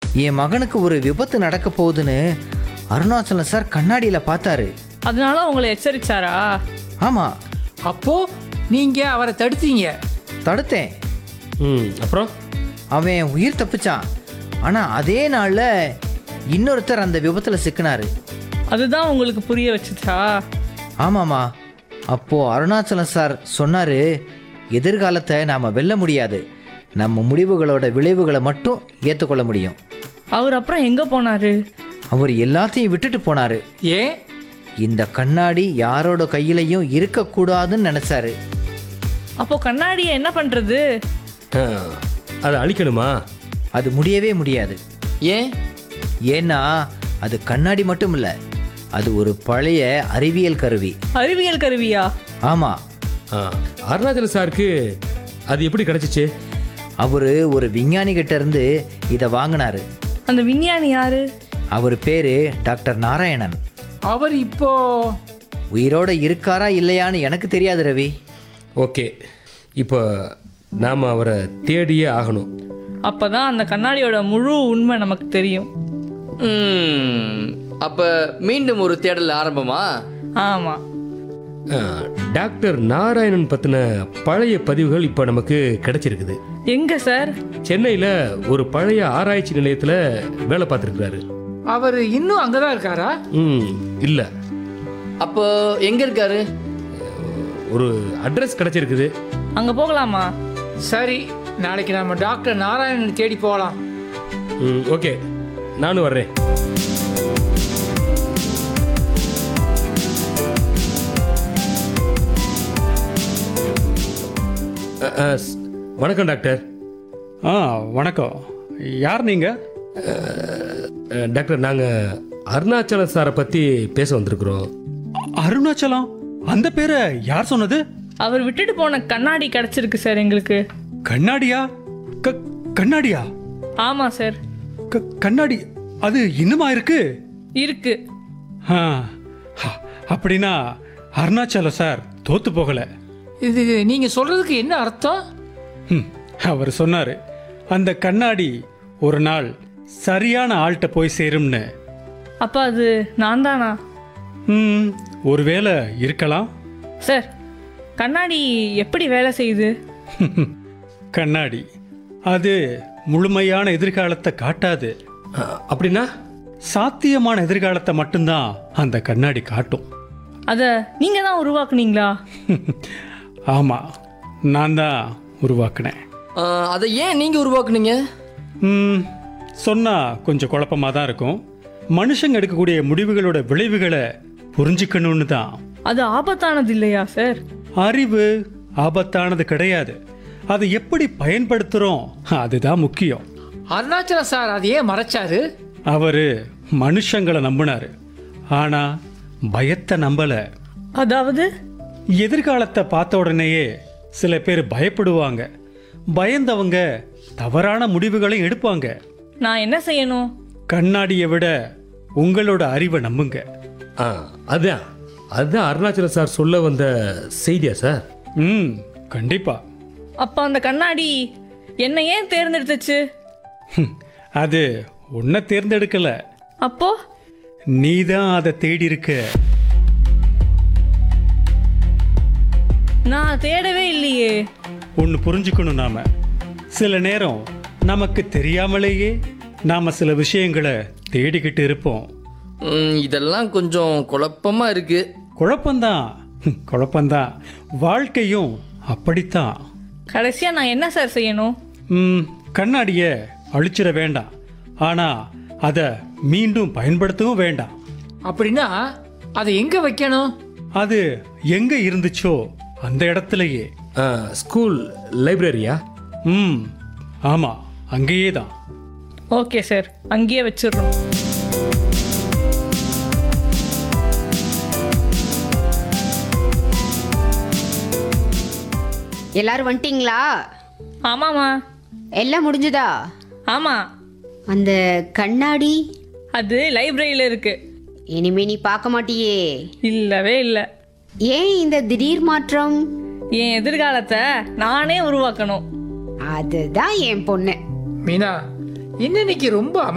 என் மகனுக்கு ஒரு விபத்து நடக்க போகுதுன்னு அருணாச்சலம் சார் கண்ணாடியில் பார்த்தாரு அதனால உங்களை எச்சரிச்சாரா ஆமாம் அப்போ நீங்க அவரை தடுத்தீங்க தடுத்தேன் ம் அப்புறம் அவன் உயிர் தப்பிச்சான் ஆனால் அதே நாளில் இன்னொருத்தர் அந்த விபத்தில் சிக்கினாரு அதுதான் உங்களுக்கு புரிய வச்சுச்சா ஆமாம்மா அப்போது அருணாச்சலம் சார் சொன்னார் எதிர்காலத்தை நாம் வெல்ல முடியாது நம்ம முடிவுகளோட விளைவுகளை மட்டும் ஏற்றுக்கொள்ள முடியும் அவர் அப்புறம் எங்க போனாரு அவர் எல்லாத்தையும் விட்டுட்டு போனார் ஏன் இந்த கண்ணாடி யாரோட கையிலையும் இருக்கக்கூடாதுன்னு நினச்சாரு அப்போ கண்ணாடியை என்ன பண்றது ஆ, அதை அழிக்கணுமா அது முடியவே முடியாது ஏன் ஏன்னா அது கண்ணாடி மட்டும் இல்லை அது ஒரு பழைய அறிவியல் கருவி அறிவியல் கருவியா ஆமாம் ஆ, அருணாச்சல சாருக்கு அது எப்படி கிடச்சிச்சு அவர் ஒரு விஞ்ஞானிகிட்ட இருந்து இதை வாங்கினாரு அந்த விஞ்ஞானி யாரு அவர் பேர் டாக்டர் நாராயணன் அவர் இப்போ உயிரோட இருக்காரா இல்லையான்னு எனக்கு தெரியாது ரவி ஓகே இப்போ நாம் அவரை தேடியே ஆகணும் அப்பதான் அந்த கண்ணாடியோட முழு உண்மை நமக்கு தெரியும் ம், அப்ப மீண்டும் ஒரு தேடல் ஆரம்பமா ஆமா ஆ, டாக்டர் நாராயணன் பற்றின பழைய பதிவுகள் இப்போ நமக்கு கிடைச்சிருக்குது எங்க சார் சென்னையில் ஒரு பழைய ஆராய்ச்சி நிலையத்தில் வேலை பார்த்துருக்குறாரு அவர் இன்னும் அங்கதான் இருக்காரா ம் இல்லை அப்போ எங்க இருக்காரு ஒரு அட்ரஸ் கிடைச்சிருக்குது அங்க போகலாமா சரி நாளைக்கு நம்ம டாக்டர் நாராயணன் தேடி போகலாம் ம் ஓகே நானும் வர்றேன் அ, அ, ஸ்- வணக்கம் டாக்டர் ஆ வணக்கம் யார் நீங்கள் அ, டாக்டர் நாங்கள் அருணாச்சல சாரை பற்றி பேச வந்திருக்கிறோம் அருணாச்சலம் அந்த பேரை யார் சொன்னது அவர் விட்டுட்டு போன கண்ணாடி கிடைச்சிருக்கு சார் எங்களுக்கு கண்ணாடியா க கண்ணாடியா ஆமா சார் க கண்ணாடி அது இன்னுமா இருக்கு இருக்கு ஆ ஹ, அப்படின்னா அருணாச்சலம் சார் தோத்து போகல இது நீங்க சொல்றதுக்கு என்ன அர்த்தம் ம், அவர் சொன்னார் அந்த கண்ணாடி ஒரு நாள் சரியான ஆள்கிட்ட போய் சேரும்னு அப்ப அது நான் தானா ம், ஒருவேளை இருக்கலாம் சார் கண்ணாடி எப்படி வேலை செய்யுது கண்ணாடி அது முழுமையான எதிர்காலத்தை காட்டாது அ, அப்படின்னா சாத்தியமான எதிர்காலத்தை மட்டும்தான் அந்த கண்ணாடி காட்டும் அத நீங்க தான் உருவாக்குனீங்களா ஆமாம் நான் தான் உருவாக்கினேன் ஆ, அதை ஏன் நீங்க உருவாக்குனீங்க ம், சொன்னா கொஞ்சம் குழப்பமாக தான் இருக்கும் மனுஷங்க எடுக்கக்கூடிய முடிவுகளோட விளைவுகளை புரிஞ்சுக்கணும்னு தான் அது ஆபத்தானது இல்லையா சார் அறிவு ஆபத்தானது கிடையாது அதை எப்படி பயன்படுத்துகிறோம் அதுதான் முக்கியம் அருணாச்சலம் சார் அதை ஏன் மறைச்சாரு அவர் மனுஷங்களை நம்பினார் ஆனால் பயத்தை நம்பலை அதாவது எதிர்காலத்தை பார்த்த உடனேயே சில பேர் பயப்படுவாங்க பயந்தவங்க தவறான முடிவுகளையும் எடுப்பாங்க நான் என்ன செய்யணும் கண்ணாடியை விட உங்களோட அறிவை நம்புங்க ஆ அதான் அதுதான் அருணாச்சல சார் சொல்ல வந்த செய்தியா சார் ம் கண்டிப்பா அப்ப அந்த கண்ணாடி என்னை ஏன் தேர்ந்தெடுத்துச்சு ஹம், அது உன்னை தேர்ந்தெடுக்கல அப்போ நீ தான் அதை தேடி இருக்க நான் தேடவே இல்லையே ஒன்று புரிஞ்சுக்கணும் நாம சில நேரம் நமக்கு தெரியாமலேயே நாம சில விஷயங்களை தேடிக்கிட்டு இருப்போம் ம், இதெல்லாம் கொஞ்சம் குழப்பமா இருக்கு குழப்பம்தான் ஹம், குழப்பம்தான் வாழ்க்கையும் அப்படித்தான் கடைசியா நான் என்ன சார் செய்யணும் ம், கண்ணாடியை அழிச்சிட வேண்டாம் ஆனால் அதை மீண்டும் பயன்படுத்தவும் வேண்டாம் அப்படின்னா அதை எங்க வைக்கணும் அது எங்கே இருந்துச்சோ அந்த இடத்துலையே ஆ, ஸ்கூல் லைப்ரரியா ம் ஆமாம் அங்கேயே தான் ஓகே சார் அங்கேயே வச்சிடுறோம் எல்லாரும் வந்துட்டீங்களா ஆமாமா எல்லாம் முடிஞ்சுதா ஆமா அந்த கண்ணாடி அது லைப்ரரியில இருக்கு இனிமே நீ பார்க்க மாட்டியே இல்லவே இல்லை ஏன் இந்த திடீர் மாற்றம் என் எதிர்காலத்தை நானே உருவாக்கணும் அதுதான் என் பொண்ணு மீனா இன்னைக்கு ரொம்ப